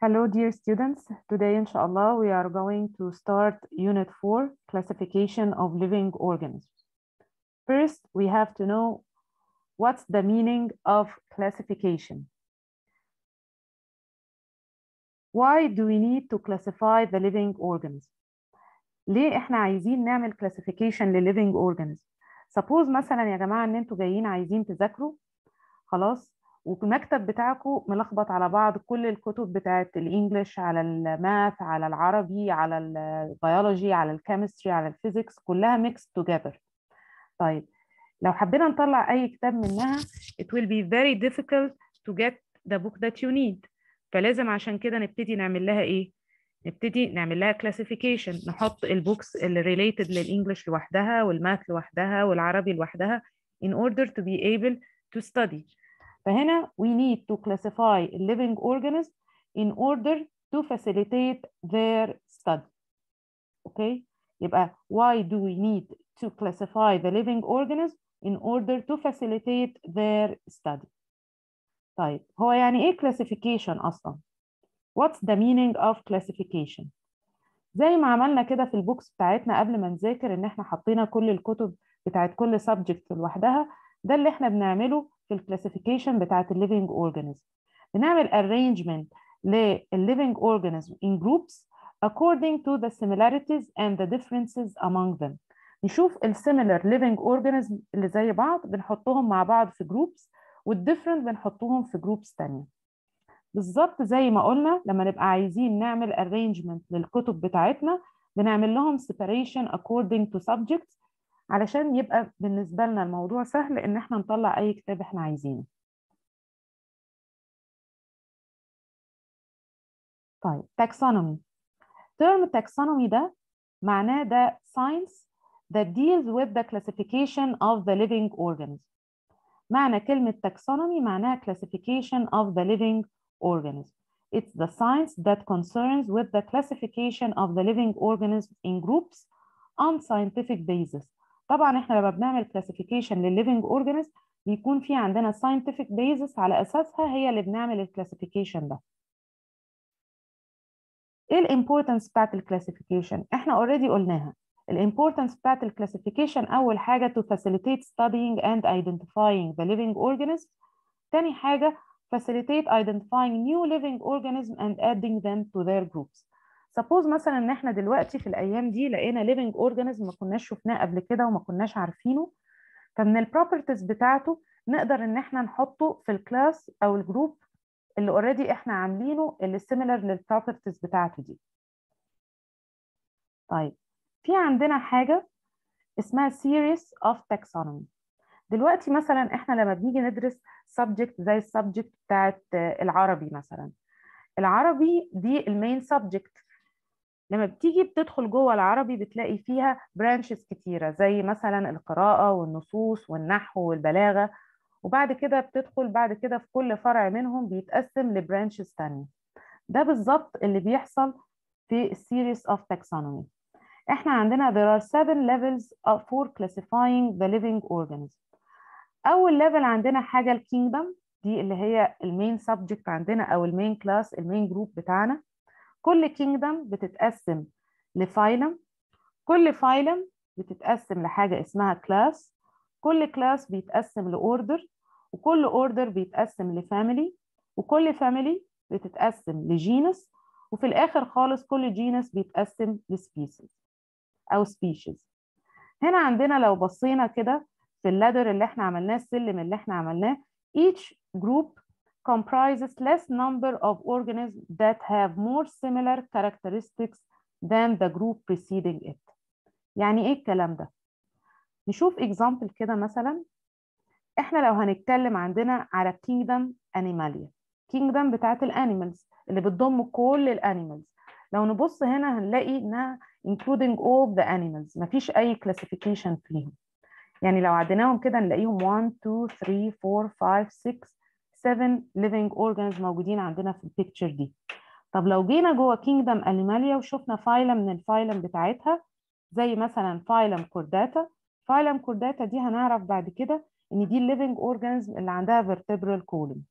Hello, dear students. Today, inshallah, we are going to start Unit 4, Classification of Living Organisms. First, we have to know what's the meaning of classification. Why do we need to classify the living organism? ليه احنا عايزين نعمل classification للiving organism؟ Suppose مثلا يا جماعة ان انتوا جايين عايزين تذاكروا خلاص والمكتب بتاعكم ملخبط على بعض كل الكتب بتاعت الانجليش على الماث على العربي على البيولوجي على الكيمستري على الفيزيكس كلها ميكس توجذر طيب لو حبينا نطلع اي كتاب منها it will be very difficult to get the book that you need فلازم عشان كده نبتدي نعمل لها ايه نبتدي نعمل لها classification نحط البوكس اللي related للانجليش لوحدها والماث لوحدها والعربي لوحدها in order to be able to study فهنا we need to classify living organisms in order to facilitate their study. Okay? يبقى why do we need to classify the living organisms in order to facilitate their study? طيب هو يعني ايه classification أصلا؟ What's the meaning of classification؟ زي ما عملنا كده في البوكس بتاعتنا قبل ما نذاكر ان احنا حطينا كل الكتب بتاعت كل subject لوحدها ده اللي احنا بنعمله في الكلاسيفيكيشن بتاعت الليفنج اورجانيزم بنعمل arrangement للليفنج اورجانيزم in groups according to the similarities and the differences among them نشوف السيميلر living organism اللي زي بعض بنحطهم مع بعض في groups والديفرنت بنحطهم في groups تانية بالظبط زي ما قلنا لما نبقى عايزين نعمل arrangement للكتب بتاعتنا بنعمل لهم separation according to subjects علشان يبقى بالنسبة لنا الموضوع سهل إن إحنا نطلع أي كتاب إحنا عايزينه. طيب taxonomy. term taxonomy ده معناه ده science that deals with the classification of the living organisms. معنى كلمة taxonomy معناها classification of the living organisms. It's the science that concerns with the classification of the living organisms in groups on scientific basis. طبعا احنا لما بنعمل كلاسيفيكيشن للليفنج اورجانيزم بيكون في عندنا scientific basis على اساسها هي اللي بنعمل الكلاسيفيكيشن ده ايه الامبورتنس بتاعت الكلاسيفيكيشن احنا اوريدي قلناها الامبورتنس بتاعت الكلاسيفيكيشن اول حاجه to facilitate studying and identifying the living organism تاني حاجه facilitate identifying new living organism and adding them to their groups سبوز مثلا ان احنا دلوقتي في الايام دي لقينا living organism ما كناش شفناه قبل كده وما كناش عارفينه فمن البروبرتيز بتاعته نقدر ان احنا نحطه في الكلاس او الجروب اللي اوريدي احنا عاملينه اللي سيميلر للبروبرتيز بتاعته دي طيب في عندنا حاجه اسمها series of taxonomy دلوقتي مثلا احنا لما بنيجي ندرس subject زي السبجكت بتاعت العربي مثلا العربي دي المين سبجكت لما بتيجي بتدخل جوه العربي بتلاقي فيها برانشز كتيرة زي مثلا القراءة والنصوص والنحو والبلاغة وبعد كده بتدخل بعد كده في كل فرع منهم بيتقسم لبرانشز تانية ده بالظبط اللي بيحصل في series of taxonomy احنا عندنا there are seven levels for classifying the living organism اول ليفل عندنا حاجة الكينجدم دي اللي هي المين سبجكت عندنا او المين كلاس المين جروب بتاعنا كل كينجدم بتتقسم لفايلم كل فايلم بتتقسم لحاجة اسمها كلاس كل كلاس بيتقسم لأوردر وكل أوردر بيتقسم لفاميلي وكل فاميلي بتتقسم لجينس وفي الآخر خالص كل جينس بيتقسم لسبيسيز أو سبيشيز هنا عندنا لو بصينا كده في اللادر اللي احنا عملناه السلم اللي احنا عملناه each group comprises less number of organisms that have more similar characteristics than the group preceding it. يعني ايه الكلام ده؟ نشوف example كده مثلا احنا لو هنتكلم عندنا على kingdom animalia kingdom بتاعت الانيمالز اللي بتضم كل الانيمالز لو نبص هنا هنلاقي انها including all the animals مفيش اي classification فيهم يعني لو عديناهم كده نلاقيهم 1 2 3 4 5 6 7 living organs موجودين عندنا في البيكتشر دي طب لو جينا جوه كينجدم انيماليا وشفنا فايلم من الفايلم بتاعتها زي مثلا فايلم كورداتا فايلم كورداتا دي هنعرف بعد كده ان دي الليفنج اورجانيزم اللي عندها vertebral column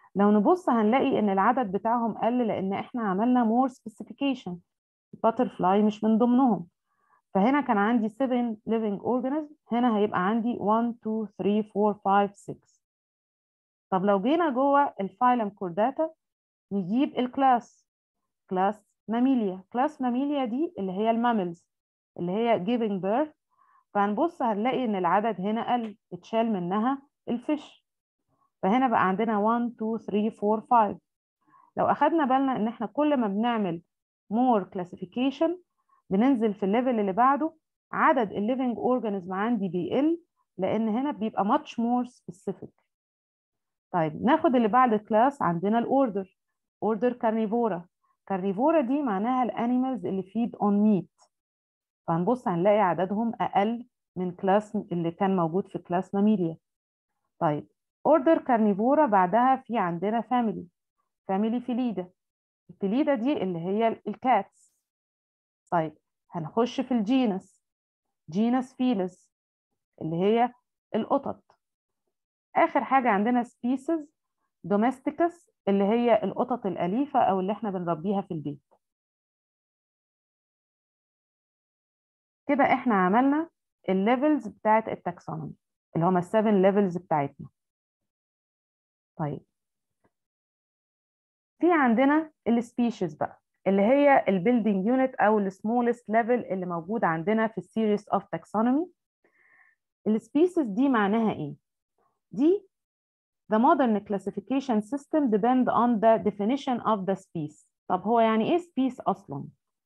لو نبص هنلاقي ان العدد بتاعهم قل لان احنا عملنا more specification butterfly مش من ضمنهم فهنا كان عندي 7 living organisms هنا هيبقى عندي 1 2 3 4 5 6 طب لو جينا جوه الفايلم كورداتا نجيب الكلاس كلاس ماميليا كلاس ماميليا دي اللي هي الماملز اللي هي giving birth فهنبص هنلاقي ان العدد هنا قل اتشال منها الفيش فهنا بقى عندنا 1 2 3 4 5 لو اخدنا بالنا ان احنا كل ما بنعمل more classification بننزل في الليفل اللي بعده عدد الليفنج اورجانيزم عندي بيقل لان هنا بيبقى much more specific طيب ناخد اللي بعد الكلاس عندنا الاوردر اوردر كارنيفورا كارنيفورا دي معناها الانيمالز اللي فيد اون ميت فهنبص هنلاقي عددهم اقل من كلاس اللي كان موجود في كلاس ماميليا طيب اوردر كارنيفورا بعدها في عندنا فاميلي فاميلي فيليدا الفيليدا دي اللي هي الكاتس طيب هنخش في الجينس جينس فيلس اللي هي القطط اخر حاجه عندنا سبيسيز دوميستيكس اللي هي القطط الاليفه او اللي احنا بنربيها في البيت كده احنا عملنا الليفلز بتاعت التاكسونومي اللي هما السفن ليفلز بتاعتنا طيب في عندنا السبيشيز بقى اللي هي البيلدينج يونت او السمولست ليفل اللي موجود عندنا في السيريس اوف تاكسونومي السبيسيز دي معناها ايه دي the modern classification system depend on the definition of the species طب هو يعني ايه species اصلا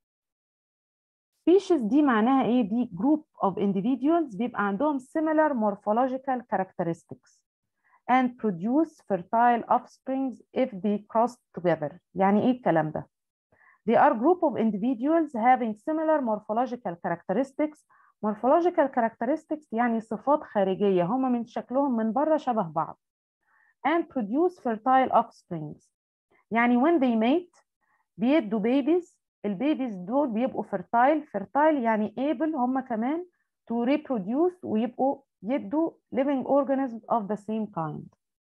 species دي معناها ايه دي group of individuals بيبقى عندهم similar morphological characteristics and produce fertile offsprings if they cross together يعني ايه الكلام ده They are group of individuals having similar morphological characteristics morphological characteristics يعني صفات خارجية هما من شكلهم من بره شبه بعض and produce fertile offsprings يعني when they mate بيدوا babies البيبيز دول بيبقوا fertile fertile يعني able هما كمان to reproduce ويبقوا يدوا living organisms of the same kind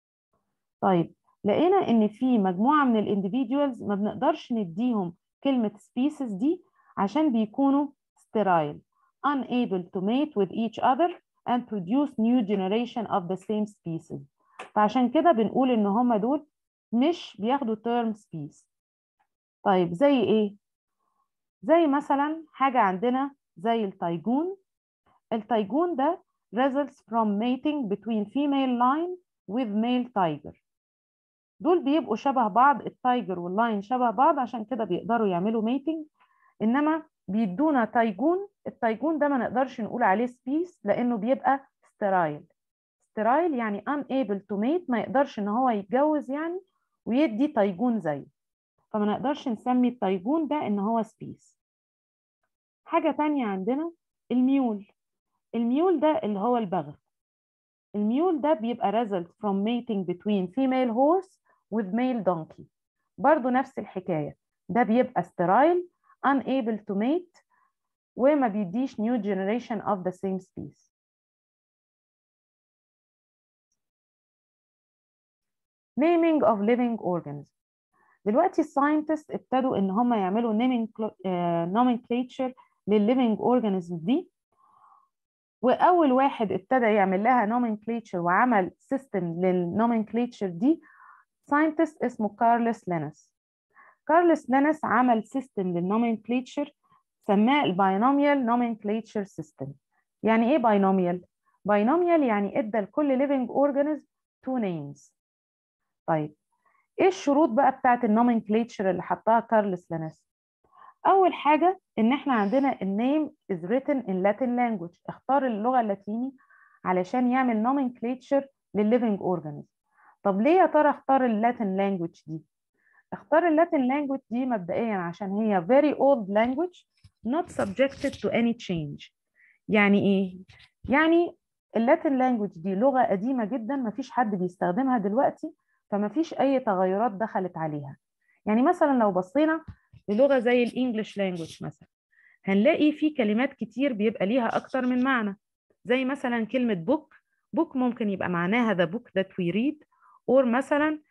طيب لقينا ان في مجموعة من الانديفيدوالز ما بنقدرش نديهم كلمة species دي عشان بيكونوا sterile unable to mate with each other and produce new generation of the same species فعشان كده بنقول ان هما دول مش بياخدوا term species طيب زي ايه زي مثلا حاجة عندنا زي التايجون التايجون ده results from mating between female lion with male tiger دول بيبقوا شبه بعض التايجر واللاين شبه بعض عشان كده بيقدروا يعملوا ميتنج انما بيدونا تايجون التايجون ده ما نقدرش نقول عليه سبيس لانه بيبقى سترايل سترايل يعني unable to mate ما يقدرش ان هو يتجوز يعني ويدي تايجون زيه فما نقدرش نسمي التايجون ده ان هو سبيس حاجة تانية عندنا الميول الميول ده اللي هو البغل الميول ده بيبقى result from mating between female horse with male donkey برضو نفس الحكاية ده بيبقى sterile unable to mate وما بيديش new generation of the same species naming of living organisms دلوقتي الساينتست ابتدوا ان هم يعملوا naming nomenclature للليفنج اورجانيزم دي واول واحد ابتدى يعمل لها nomenclature وعمل سيستم للنومنكليتشر دي ساينتست اسمه كارلس لينس كارلس لينس عمل سيستم للنومنكليتشر سماه الباينوميال نومنكليتشر سيستم يعني ايه باينوميال باينوميال يعني ادى لكل living organism two names طيب ايه الشروط بقى بتاعت النومنكليتشر اللي حطها كارلس لينس اول حاجه ان احنا عندنا النيم is written in Latin language اختار اللغه اللاتيني علشان يعمل nomenclature للليفنج organism طب ليه يا ترى اختار اللاتين لانجوج دي اختار اللاتين لانجوج دي مبدئيا عشان هي very old language not subjected to any change يعني ايه يعني اللاتين لانجوج دي لغه قديمه جدا ما فيش حد بيستخدمها دلوقتي فما فيش اي تغيرات دخلت عليها يعني مثلا لو بصينا للغه زي الانجليش لانجوج مثلا هنلاقي في كلمات كتير بيبقى ليها اكتر من معنى زي مثلا كلمه book book ممكن يبقى معناها the book that we read or مثلا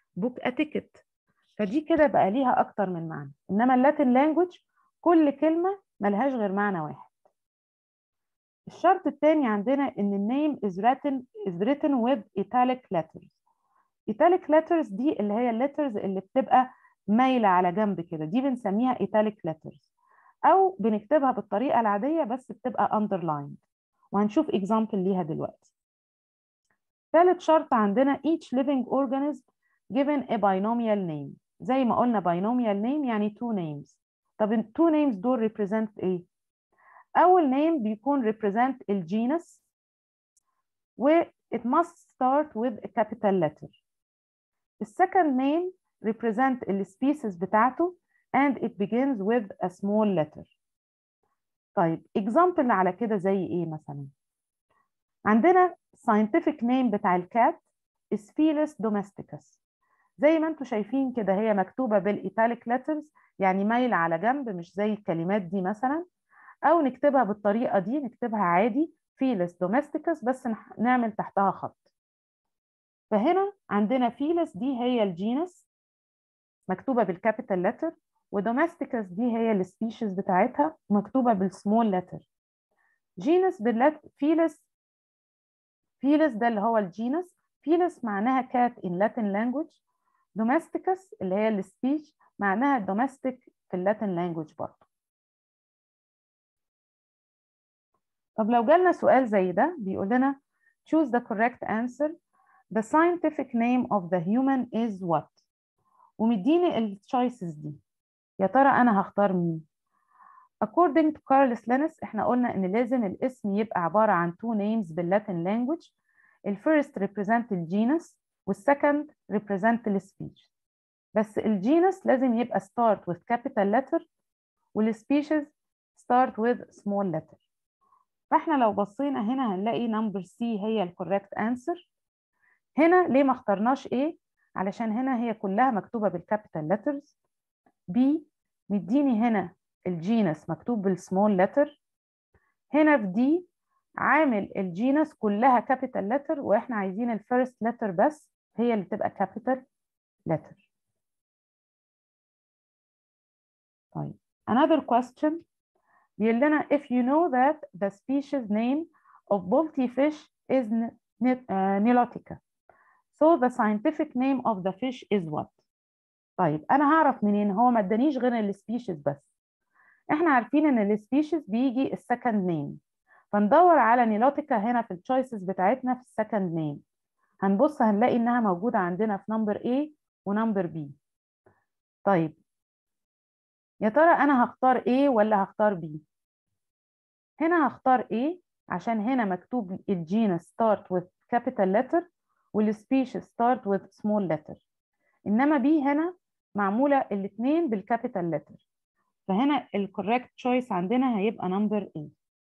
book a ticket فدي كده بقى ليها اكتر من معنى انما اللاتين لانجوج كل كلمه ملهاش غير معنى واحد الشرط الثاني عندنا ان النيم is written is written with italic letters italic letters دي اللي هي الليترز اللي بتبقى مايله على جنب كده دي بنسميها italic letters او بنكتبها بالطريقه العاديه بس بتبقى underlined وهنشوف example ليها دلوقتي ثالث شرط عندنا each living organism given a binomial name زي ما قلنا binomial name يعني two names طب ال two names دول represent ايه اول name بيكون represent الجينس و it must start with a capital letter السكند name represent السبيسيز بتاعته and it begins with a small letter طيب example على كده زي ايه مثلا عندنا scientific name بتاع الكات is Felis domesticus زي ما انتم شايفين كده هي مكتوبة بالإيتاليك letters يعني مايلة على جنب مش زي الكلمات دي مثلا أو نكتبها بالطريقة دي نكتبها عادي Felis domesticus بس نعمل تحتها خط فهنا عندنا فيلس دي هي الجينس مكتوبة بالكابيتال لتر ودومستيكس دي هي السبيشيز بتاعتها مكتوبة بالسمول لتر جينس باللت فيلس فيلس ده اللي هو الجينس فيلس معناها كات in Latin language دومستيكس اللي هي السبيش معناها دومستيك في اللاتين لانجوج برضه طب لو جالنا سؤال زي ده بيقول لنا choose the correct answer the scientific name of the human is what ومديني التشويسز دي يا ترى انا هختار مين according to كارلس لينس احنا قلنا ان لازم الاسم يبقى عباره عن two names باللاتين language الفيرست represent الجينس والسكند represent السبيش بس الجينس لازم يبقى start with capital letter والسبيشيز start with small letter فاحنا لو بصينا هنا هنلاقي number C هي الكوريكت answer هنا ليه ما اخترناش A علشان هنا هي كلها مكتوبة بالكابيتال letters B مديني هنا الجينس مكتوب بالسمول لتر هنا في دي عامل الجينس كلها كابيتال لتر واحنا عايزين الفيرست لتر بس هي اللي تبقى كابيتال لتر طيب another question بيقول لنا if you know that the species name of bolty fish is nilotica so the scientific name of the fish is what طيب انا هعرف منين هو ما ادانيش غير السبيشيز بس احنا عارفين ان السبيشيز بيجي السكند نيم فندور على نيلوتيكا هنا في التشويسز بتاعتنا في السكند نيم هنبص هنلاقي انها موجوده عندنا في نمبر A ونمبر B طيب يا ترى انا هختار A ولا هختار B هنا هختار A عشان هنا مكتوب الجينس start with capital letter والسبيشيز start with small letter انما B هنا معموله الاثنين بالكابيتال letter فهنا الكوريكت تشويس عندنا هيبقى نمبر A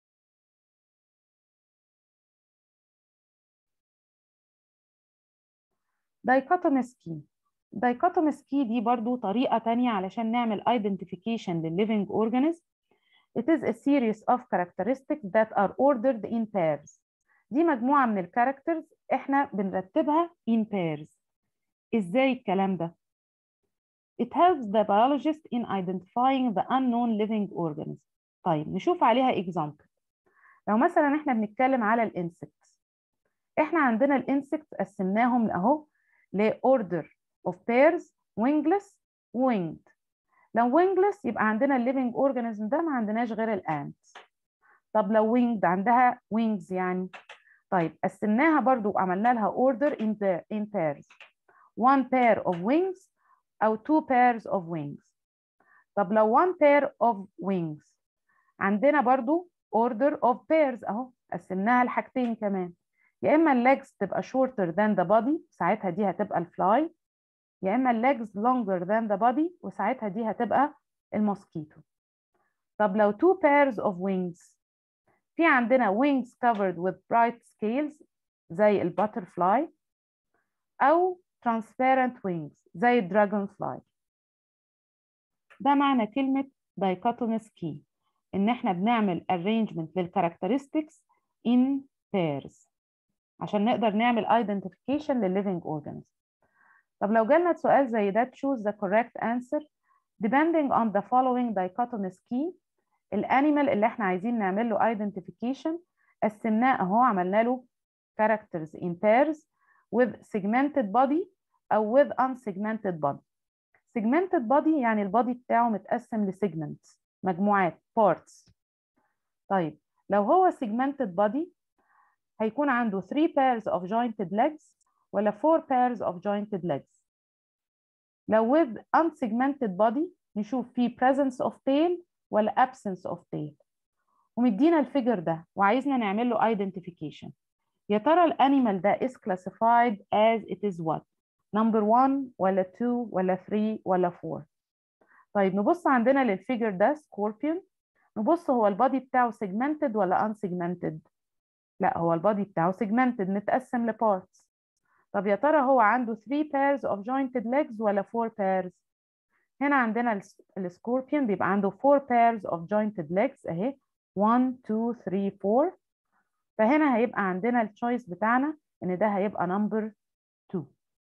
dichotomous key dichotomous key دي برضو طريقة تانية علشان نعمل identification للليفينج organism It is a series of characteristics that are ordered in pairs دي مجموعة من الكاركترز احنا بنرتبها in pairs ازاي الكلام ده؟ It helps the biologist in identifying the unknown living organism. طيب نشوف عليها example. لو مثلا احنا بنتكلم على الانسكتس احنا عندنا الانسكتس قسمناهم اهو ل order of pairs wingless winged. لو wingless يبقى عندنا الليفنج organism ده ما عندناش غير الانت. طب لو winged عندها wings يعني طيب قسمناها برضو وعملنا لها order in, in pairs. One pair of wings أو two pairs of wings. طب لو one pair of wings عندنا برضو order of pairs أهو قسمناها لحاجتين كمان يا إما الليجز تبقى shorter than the body ساعتها دي هتبقى الفلاي يا إما الليجز longer than the body وساعتها دي هتبقى الموسكيتو طب لو two pairs of wings في عندنا wings covered with bright scales زي الباترفلاي أو transparent wings زي الدراجون فلاي ده معنى كلمة dichotomous key إن إحنا بنعمل arrangement للcharacteristics in pairs عشان نقدر نعمل identification للليفينج organism طب لو جالنا سؤال زي ده choose the correct answer depending on the following dichotomous key الانيمال اللي احنا عايزين نعمل له identification قسمناه اهو عملنا له characters in pairs with segmented body او with unsegmented body segmented body يعني البادي بتاعه متقسم لسيجمنتس مجموعات parts طيب لو هو segmented body هيكون عنده 3 pairs of jointed legs ولا 4 pairs of jointed legs لو with unsegmented body نشوف في presence of tail ولا absence of tail ومدينا الفيجر ده وعايزنا نعمل له identification يا ترى الانيمال ده is classified as it is what number 1 ولا 2 ولا 3 ولا 4 طيب نبص عندنا للفيجر ده scorpion نبص هو البادي بتاعه segmented ولا unsegmented لا هو البادي بتاعه segmented متقسم لبارتس طب يا ترى هو عنده 3 pairs of jointed legs ولا 4 pairs هنا عندنا السكوربيون بيبقى عنده 4 pairs of jointed legs اهي 1 2 3 4 فهنا هيبقى عندنا التشويس بتاعنا ان ده هيبقى نمبر 2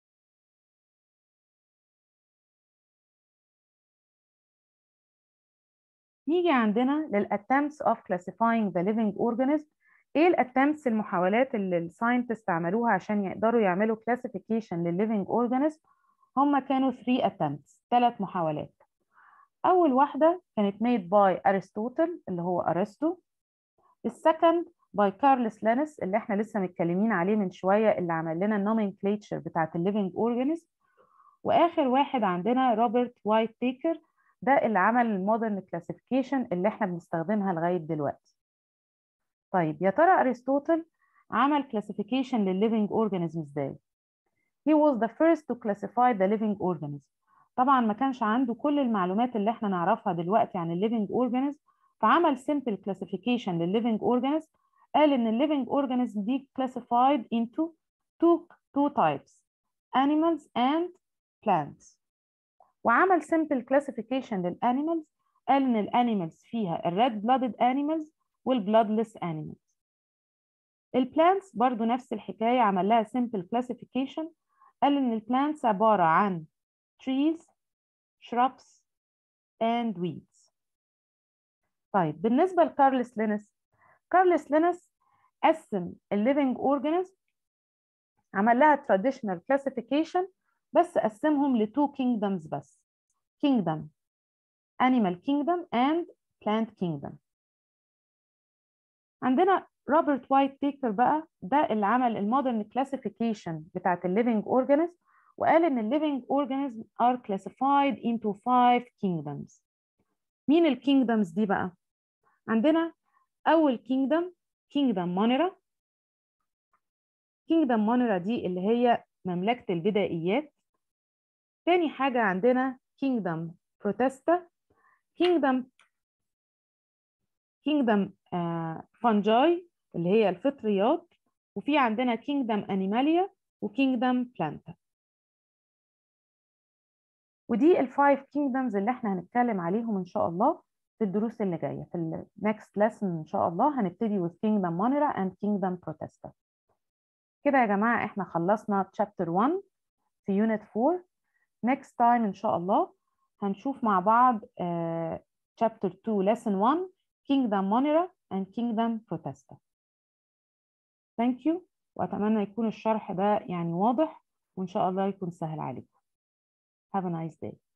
نيجي عندنا للاتمپتس of classifying the living organism ايه الاتمپتس المحاولات اللي الساينتست عملوها عشان يقدروا يعملوا classification للليفنج organism هم كانوا 3 attempts ثلاث محاولات اول واحده كانت made by ارسطوطل اللي هو ارسطو السكند باي كارلس لينس اللي احنا لسه متكلمين عليه من شويه اللي عمل لنا النومنكليتشر بتاعت الليفنج اورجانيزم واخر واحد عندنا روبرت وايت تيكر ده اللي عمل المودرن كلاسيفيكيشن اللي احنا بنستخدمها لغايه دلوقتي طيب يا ترى ارسطوطل عمل كلاسيفيكيشن للليفنج اورجانيزم ازاي he was the first to classify the living organism طبعا ما كانش عنده كل المعلومات اللي احنا نعرفها دلوقتي عن الليفنج اورجانيزم فعمل simple classification للليفنج اورجانيزم قال ان الليفنج اورجانيزم دي classified into two two types animals and plants وعمل simple classification للانيمالز قال ان الانيمالز فيها الريد بلادد انيمالز والبلادلس انيمالز البلانتس برضو نفس الحكايه عمل لها simple classification قال ان البلانتس عباره عن trees shrubs and weeds طيب بالنسبه لكارلس لينس كارلس لينس قسم الليفنج اورجانيزم عمل لها traditional classification بس قسمهم لتو kingdoms بس kingdom animal kingdom and plant kingdom عندنا روبرت وايت تيكر بقى ده اللي عمل المودرن كلاسيفيكيشن بتاعت الليفنج اورجانيزم وقال ان الليفنج اورجانيزم are classified into five kingdoms مين الكينجدمز دي بقى عندنا اول كينجدم كينجدم مونيرا كينجدم مونيرا دي اللي هي مملكة البدائيات تاني حاجة عندنا كينجدم بروتستا كينجدم كينجدم فانجاي اللي هي الفطريات وفي عندنا كينجدم انيماليا وكينجدم بلانتا ودي الفايف كينجدمز اللي احنا هنتكلم عليهم ان شاء الله في الدروس اللي جايه في النكست ليسن ان شاء الله هنبتدي with kingdom monera and kingdom protesta كده يا جماعه احنا خلصنا chapter 1 في unit 4 next time ان شاء الله هنشوف مع بعض uh, chapter 2 lesson 1 kingdom monera and kingdom protesta thank you واتمنى يكون الشرح ده يعني واضح وان شاء الله يكون سهل عليكم have a nice day